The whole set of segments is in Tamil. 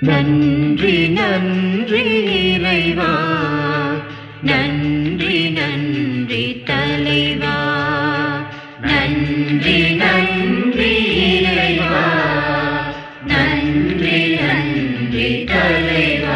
நன்றி நன்றி இறைவா நன்றி நன்றி தலைவா நன்றி நன்றி இறைவா நன்றி நன்றி தலைவா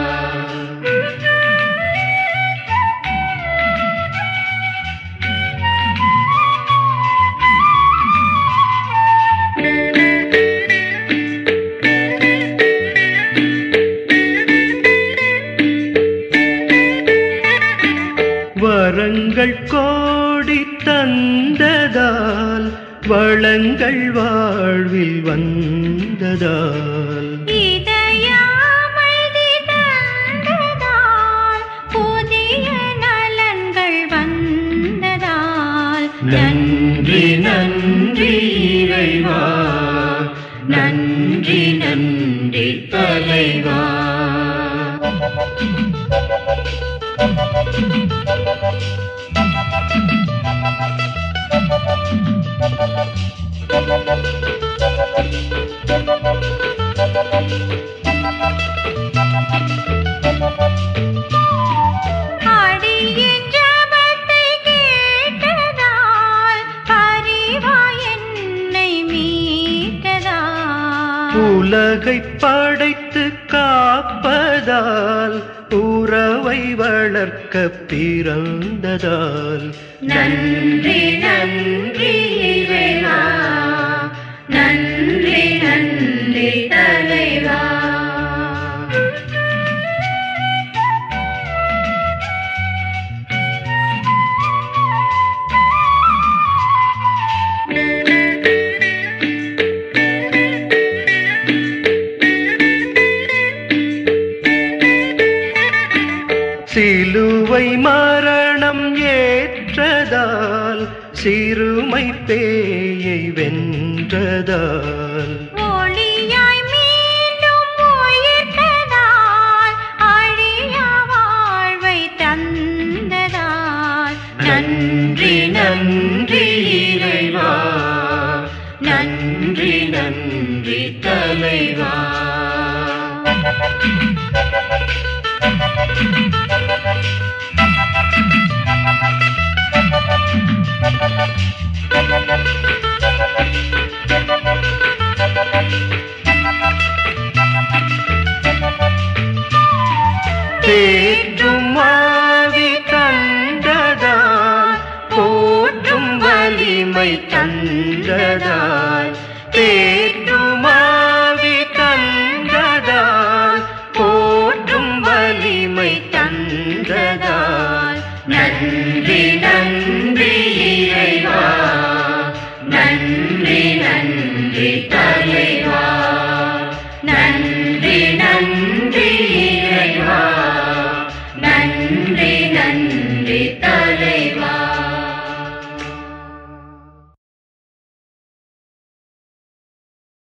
வரங்கள் கோடி தந்ததால் வளங்கள் வாழ்வில் வந்ததால் இதயமைதி தந்ததால் புதிய நலன்கள் வந்ததால் நன்றி நன்றி இறைவா நன்றி நன்றி தலைவா அடியின் ஜபத்தை கேட்டதால் பரிவா என்னை மீட்டதால் உலகை படைத்து காப்பதால் உறவை வளர்க்க பிறந்ததால் நன்றி நன்றி இறைவா நன்றி நன்றி தலைவா சிலுவை மரணம் ஏற்றதால் சிறுமை பேயை வென்றதால் ஒளியாய் மீண்டும் உயிர்த்ததால் அழியா வாழ்வை தந்ததால் நன்றி நன்றி இறைவா நன்றி நன்றி தலைவா தேற்றும் ஆவி தந்ததால் போற்றும் வலிமை தந்ததால் தேற்றும் ஆவி தந்ததால் போற்றும் வலிமை தந்ததால் நன்றி நன்றி இறைவா நன்றி நன்றி தலைவா நன்றி நன்றி இறைவா நன்றி நன்றி தலை